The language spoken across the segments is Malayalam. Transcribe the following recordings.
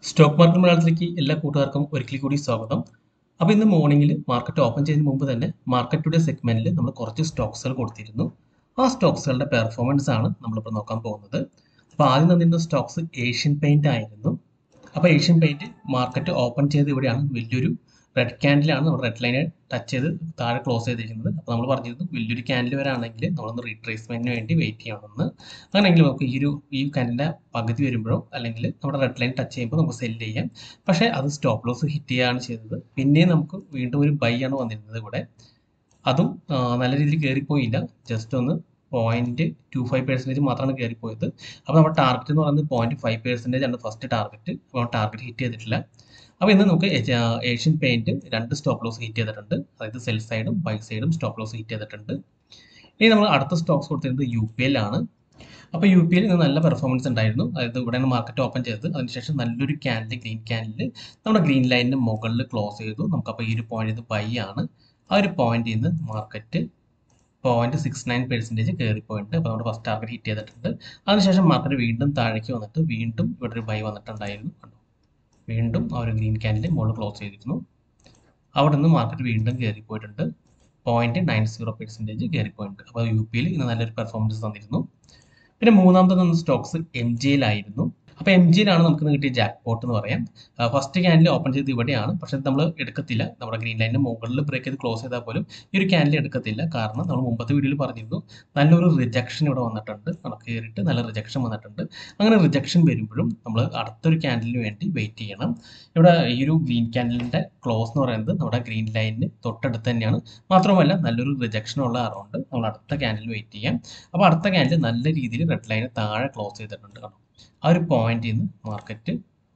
സ്റ്റോക്ക് മാർക്കറ്റ് മലയാളത്തിലേക്ക് എല്ലാ കൂട്ടുകാർക്കും ഒരിക്കൽ കൂടി സ്വാഗതം അപ്പോൾ ഇന്ന് മോർണിംഗിൽ മാർക്കറ്റ് ഓപ്പൺ ചെയ്യുന്നതിന് മുമ്പ് തന്നെ മാർക്കറ്റ് ടുഡേ സെഗ്മെന്റിൽ നമ്മൾ കുറച്ച് സ്റ്റോക്സുകൾ കൊടുത്തിരുന്നു ആ സ്റ്റോക്സുകളുടെ പെർഫോമൻസ് ആണ് നമ്മളിപ്പോൾ നോക്കാൻ പോകുന്നത് അപ്പോൾ ആദ്യം തന്നിരുന്ന സ്റ്റോക്സ് ഏഷ്യൻ പെയിന്റ് ആയിരുന്നു അപ്പോൾ ഏഷ്യൻ പെയിന്റ് മാർക്കറ്റ് ഓപ്പൺ ചെയ്ത് ഇവിടെയാണ് വലിയൊരു റെഡ് ക്യാൻഡിലാണ് നമ്മൾ റെഡ് ലൈനെ ടച്ച് ചെയ്ത് താഴെ ക്ലോസ് ചെയ്തിരിക്കുന്നത് അപ്പോൾ നമ്മൾ പറഞ്ഞിരുന്നു വലിയൊരു ക്യാൻഡിൽ വരാണെങ്കിൽ നമ്മളൊന്ന് റീട്രേസ്മെന്റിന് വേണ്ടി വെയിറ്റ് ചെയ്യണമെന്ന് അങ്ങനെയെങ്കിൽ നമുക്ക് ഈ ഒരു ഈ ക്യാൻഡിൻ്റെ പകുതി വരുമ്പോഴോ അല്ലെങ്കിൽ നമ്മുടെ റെഡ് ലൈൻ ടച്ച് ചെയ്യുമ്പോൾ നമുക്ക് സെല് ചെയ്യാം പക്ഷേ അത് സ്റ്റോപ്പ് ലോസ് ഹിറ്റ് ചെയ്യുകയാണ് ചെയ്തത് പിന്നെയും നമുക്ക് വീണ്ടും ഒരു ബൈ ആണ് വന്നിരുന്നത് ഇവിടെ അതും ആ, നല്ല രീതിയിൽ കയറിപ്പോയില്ല ജസ്റ്റ് ഒന്ന് പോയിന്റ് ടു ഫൈവ് പെർസെൻറ്റേജ് മാത്രമാണ് കയറിപ്പോയത് അപ്പോൾ നമ്മുടെ ടാർഗറ്റ് എന്ന് പറയുന്നത് പോയിന്റ് ഫൈവ് പെർസെൻറ്റേജ് ആണ് ഫസ്റ്റ് ടാർഗറ്റ് അപ്പോൾ ടാർഗറ്റ് ഹിറ്റ് ചെയ്തിട്ടില്ല അപ്പോൾ ഇന്ന് നമുക്ക് ഏജ- ഏഷ്യൻ പെയിന്റ് രണ്ട് സ്റ്റോപ്പ് ലോസ് ഹിറ്റ് ചെയ്തിട്ടുണ്ട് അതായത് സെൽ സൈഡും ബൈ സൈഡും സ്റ്റോപ്പ് ലോസ് ഹിറ്റ് ചെയ്തിട്ടുണ്ട് ഇനി നമ്മൾ അടുത്ത സ്റ്റോക്സ് കൊടുത്തിരുന്നത് യു പി ആണ് അപ്പോൾ യു പി എൽ ഇന്ന് നല്ല പെർഫോമൻസ് ഉണ്ടായിരുന്നു അതായത് ഇവിടെയാണ് മാർക്കറ്റ് ഓപ്പൺ ചെയ്തത് അതിനുശേഷം നല്ലൊരു ക്യാൻഡിൽ ഗ്രീൻ ക്യാൻഡിൽ നമ്മുടെ ഗ്രീൻ ലൈനിന് മുകളിൽ ക്ലോസ് ചെയ്തു നമുക്കപ്പോൾ ഈ ഒരു പോയിന്റ് ബൈ ആണ് ആ ഒരു പോയിന്റിൽ നിന്ന് market point six nine percentage കയറിപ്പോയിട്ടുണ്ട് അപ്പോൾ നമ്മുടെ ഫസ്റ്റ് ടാർഗറ്റ് ഹിറ്റ് ചെയ്തിട്ടുണ്ട് അതിനുശേഷം മാർക്കറ്റ് വീണ്ടും താഴേക്ക് വന്നിട്ട് വീണ്ടും ഇവിടെ ഒരു ബൈ വന്നിട്ടുണ്ടായിരുന്നു കണ്ടോ വീണ്ടും ആ ഒരു ഗ്രീൻ ക്യാൻഡിൽ മുകളിൽ ക്ലോസ് ചെയ്തിരുന്നു അവിടെ നിന്ന് മാർക്കറ്റ് വീണ്ടും കയറിപ്പോയിട്ടുണ്ട് പോയിന്റ് നയൻ സീറോ പെർസെൻറ്റേജ് കയറിപ്പോയിട്ടുണ്ട് അപ്പോൾ യു പിയിൽ ഇന്ന് നല്ലൊരു പെർഫോമൻസ് തന്നിരുന്നു പിന്നെ മൂന്നാമത്തെ തന്ന സ്റ്റോക്സ് എം ജിയിലായിരുന്നു അപ്പോൾ എം ജിയിലാണ് നമുക്ക് ഇന്ന് കിട്ടിയ ജാക്ക് പോട്ട് എന്ന് പറയാം ഫസ്റ്റ് ക്യാൻഡിൽ ഓപ്പൺ ചെയ്ത് ഇവിടെയാണ് പക്ഷേ നമ്മൾ എടുക്കത്തില്ല നമ്മുടെ ഗ്രീൻ ലൈനിന് മുകളിൽ ബ്രേക്ക് ചെയ്ത് ക്ലോസ് ചെയ്താൽ പോലും ഈ ഒരു ക്യാൻഡിൽ എടുക്കത്തില്ല കാരണം നമ്മൾ മുമ്പത്തെ വീഡിയോയിൽ പറഞ്ഞിരുന്നു നല്ലൊരു റിജക്ഷൻ ഇവിടെ വന്നിട്ടുണ്ട് നമുക്ക് കയറിയിട്ട് നല്ല റിജക്ഷൻ വന്നിട്ടുണ്ട് അങ്ങനെ റിജക്ഷൻ വരുമ്പോഴും നമ്മൾ അടുത്തൊരു ക്യാൻഡിലിന് വേണ്ടി വെയിറ്റ് ചെയ്യണം ഇവിടെ ഈ ഒരു ഗ്രീൻ ക്യാൻഡിലിൻ്റെ ക്ലോസ് എന്ന് പറയുന്നത് നമ്മുടെ ഗ്രീൻ ലൈനിന് തൊട്ടടുത്ത് തന്നെയാണ് മാത്രമല്ല നല്ലൊരു റിജക്ഷൻ ഉള്ള അറൗണ്ട് നമ്മൾ അടുത്ത ക്യാൻഡിൽ വെയിറ്റ് ചെയ്യാം അപ്പോൾ അടുത്ത ക്യാൻഡിൽ നല്ല രീതിയിൽ റെഡ് ലൈന് താഴെ ക്ലോസ് ചെയ്തിട്ടുണ്ട് കാണാം ആ ഒരു പോയിന്റിൽ നിന്ന് മാർക്കറ്റ്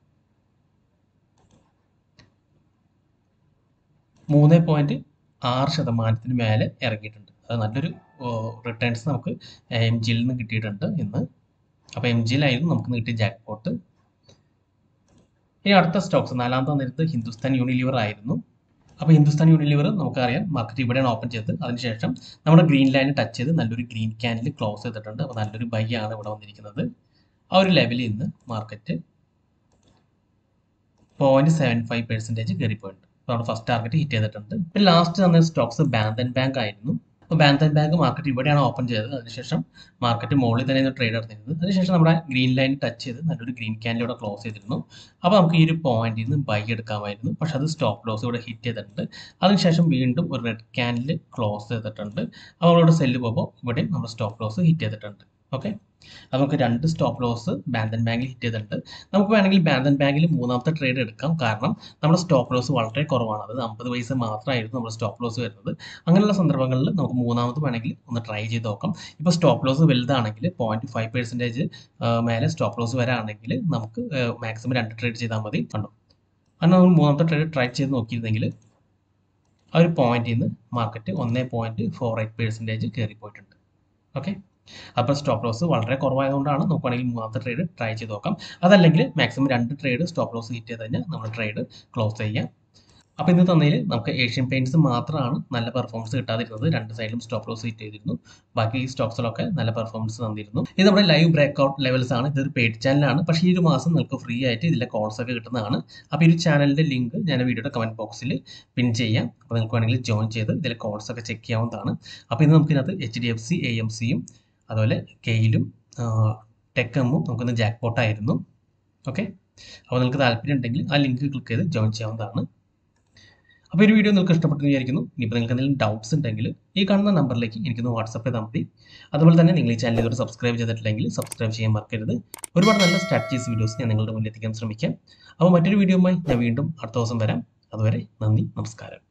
മൂന്ന് പോയിന്റ് ആറ് ശതമാനത്തിന് മേലെ ഇറങ്ങിയിട്ടുണ്ട് അത് നല്ലൊരു റിട്ടേൺസ് നമുക്ക് എം ജിയിൽ നിന്ന് കിട്ടിയിട്ടുണ്ട് ഇന്ന് അപ്പോൾ എം ജിയിലായിരുന്നു നമുക്ക് കിട്ടിയ ജാക്ക് പോട്ട് ഇനി അടുത്ത സ്റ്റോക്സ് നാലാമത്തെ വന്നിരുന്നത് ഹിന്ദുസ്ഥാൻ യൂണിലിവർ ആയിരുന്നു അപ്പോൾ ഹിന്ദുസ്ഥാൻ യൂണിലിവർ നമുക്കറിയാം മാർക്കറ്റ് ഇവിടെയാണ് ഓപ്പൺ ചെയ്തത് അതിനുശേഷം നമ്മുടെ ഗ്രീൻ ലൈൻ ടച്ച് ചെയ്ത് നല്ലൊരു ഗ്രീൻ ക്യാൻഡിൽ ക്ലോസ് ചെയ്തിട്ടുണ്ട് അപ്പോൾ നല്ലൊരു ബൈ ആണ് ഇവിടെ വന്നിരിക്കുന്നത് ആ ഒരു ലെവലിൽ നിന്ന് market point seven five percentage കയറിപ്പോയിട്ടുണ്ട് അപ്പോൾ അവിടെ ഫസ്റ്റ് ടാർഗറ്റ് ഹിറ്റ് ചെയ്തിട്ടുണ്ട് പിന്നെ ലാസ്റ്റ് തന്ന സ്റ്റോക്സ് ബാന്തൻ ബാങ്ക് ആയിരുന്നു അപ്പോൾ ബാന്തൻ ബാങ്ക് മാർക്കറ്റ് ഇവിടെയാണ് ഓപ്പൺ ചെയ്തത് അതിനുശേഷം മാർക്കറ്റ് മുകളിൽ തന്നെ ട്രേഡ് നടത്തിയിരുന്നത് അതിനുശേഷം നമ്മുടെ ഗ്രീൻ ലൈൻ ടച്ച് ചെയ്ത് നല്ലൊരു ഗ്രീൻ ക്യാൻഡിൽ ഇവിടെ ക്ലോസ് ചെയ്തിരുന്നു അപ്പോൾ നമുക്ക് ഈ ഒരു പോയിന്റിൽ നിന്ന് ബൈ എടുക്കാമായിരുന്നു പക്ഷെ അത് സ്റ്റോപ്പ് ലോസ് ഇവിടെ ഹിറ്റ് ചെയ്തിട്ടുണ്ട് അതിനുശേഷം വീണ്ടും ഒരു റെഡ് ക്യാൻഡിൽ ക്ലോസ് ചെയ്തിട്ടുണ്ട് അപ്പോൾ നമ്മളിവിടെ സെല്ല് പോകുമ്പോൾ ഇവിടെയും നമ്മുടെ സ്റ്റോപ്പ് ലോസ് ഹിറ്റ് ചെയ്തിട്ടുണ്ട് ഓക്കെ അത് നമുക്ക് രണ്ട് സ്റ്റോപ്പ് ലോസ് ബാന്തൻ ബാങ്കിൽ ഹിറ്റ് ചെയ്തിട്ടുണ്ട് നമുക്ക് വേണമെങ്കിൽ ബാന്തൻ ബാങ്കിൽ മൂന്നാമത്തെ ട്രേഡ് എടുക്കാം കാരണം നമ്മുടെ സ്റ്റോപ്പ് ലോസ് വളരെ കുറവാണ് അത് അമ്പത് പൈസ മാത്രമായിരുന്നു നമ്മുടെ സ്റ്റോപ്പ് ലോസ് വരുന്നത് അങ്ങനെയുള്ള സന്ദർഭങ്ങളിൽ നമുക്ക് മൂന്നാമത് വേണമെങ്കിൽ ഒന്ന് ട്രൈ ചെയ്ത് നോക്കാം ഇപ്പോൾ സ്റ്റോപ്പ് ലോസ് വലുതാണെങ്കിൽ പോയിന്റ് ഫൈവ് പെർസെൻറ്റേജ് മേലെ സ്റ്റോപ്പ് ലോസ് വരാണെങ്കിൽ നമുക്ക് മാക്സിമം രണ്ട് ട്രേഡ് ചെയ്താൽ മതി കണ്ടോ അങ്ങനെ നമ്മൾ മൂന്നാമത്തെ ട്രേഡ് ട്രൈ ചെയ്ത് നോക്കിയിരുന്നെങ്കിൽ ആ ഒരു പോയിന്റിൽ നിന്ന് മാർക്കറ്റ് ഒന്നേ പോയിന്റ് ഫോർ എയ്റ്റ് പെർസെൻറ്റേജ് കയറിപ്പോയിട്ടുണ്ട് ഓക്കെ അപ്പോൾ സ്റ്റോപ്പ് ലോസ് വളരെ കുറവായതുകൊണ്ടാണ് നമുക്ക് വേണമെങ്കിൽ മൂന്നാമത്തെ ട്രേഡ് ട്രൈ ചെയ്ത് നോക്കാം അതല്ലെങ്കിൽ മാക്സിമം രണ്ട് ട്രേഡ് സ്റ്റോപ്പ് ലോസ് ഹിറ്റ് ചെയ്ത് കഴിഞ്ഞാൽ നമ്മൾ ട്രേഡ് ക്ലോസ് ചെയ്യാം അപ്പോൾ ഇന്ന് തന്നതിൽ നമുക്ക് ഏഷ്യൻ പെയിൻറ്റ്സ് മാത്രമാണ് നല്ല പെർഫോമൻസ് കിട്ടാതിരുന്നത് രണ്ട് സൈഡിലും സ്റ്റോപ്പ് ലോസ് ഹിറ്റ് ചെയ്തിരുന്നു ബാക്കി ഈ സ്റ്റോക്സിലൊക്കെ നല്ല പെർഫോമൻസ് തന്നിരുന്നു ഇത് നമ്മുടെ ലൈവ് ബ്രേക്ക് ഔട്ട് ലെവൽസ് ആണ് ഇതൊരു പെയ്ഡ് ചാനലാണ് പക്ഷേ ഈ ഒരു മാസം നിങ്ങൾക്ക് ഫ്രീ ആയിട്ട് ഇതിലെ കോൾസ് ഒക്കെ കിട്ടുന്നതാണ് അപ്പോൾ ഈ ഒരു ചാനലിൻ്റെ ലിങ്ക് ഞാൻ വീഡിയോയുടെ കമൻറ്റ് ബോക്സിൽ പിൻ ചെയ്യാം അപ്പോൾ നിങ്ങൾക്ക് വേണമെങ്കിൽ ജോയിൻ ചെയ്ത് ഇതിലെ കോൾസ് ഒക്കെ ചെക്ക് ചെയ്യാവുന്നതാണ് അപ്പോൾ ഇന്ന് നമുക്ക് ഇതിനകത്ത് H D F C A M സിയും അതുപോലെ കെയിലും ടെക്കമ്മും നമുക്കൊന്ന് ജാക്ക് പോട്ടായിരുന്നു ഓക്കെ അപ്പോൾ നിങ്ങൾക്ക് താല്പര്യം ഉണ്ടെങ്കിൽ ആ ലിങ്ക് ക്ലിക്ക് ചെയ്ത് ജോയിൻ ചെയ്യാവുന്നതാണ് അപ്പോൾ ഈ വീഡിയോ നിങ്ങൾക്ക് ഇഷ്ടപ്പെട്ടു വിചാരിക്കുന്നു ഇനിയിപ്പോൾ നിങ്ങൾക്ക് എന്തെങ്കിലും ഡൗട്ട്സ് ഉണ്ടെങ്കിൽ ഈ കാണുന്ന നമ്പറിലേക്ക് എനിക്കൊന്ന് വാട്സപ്പ് ചെയ്താൽ മതി അതുപോലെ തന്നെ നിങ്ങൾ ഈ ചാനൽ ഇതുവരെ സബ്സ്ക്രൈബ് ചെയ്തിട്ടില്ലെങ്കിൽ സബ്സ്ക്രൈബ് ചെയ്യാൻ മറക്കരുത് ഒരുപാട് നല്ല സ്ട്രാറ്റജീസ് വീഡിയോസ് ഞാൻ നിങ്ങളുടെ മുന്നിൽ എത്തിക്കാൻ ശ്രമിക്കാം അപ്പോൾ മറ്റൊരു വീഡിയോയുമായി ഞാൻ വീണ്ടും അടുത്ത ദിവസം വരാം അതുവരെ നന്ദി നമസ്കാരം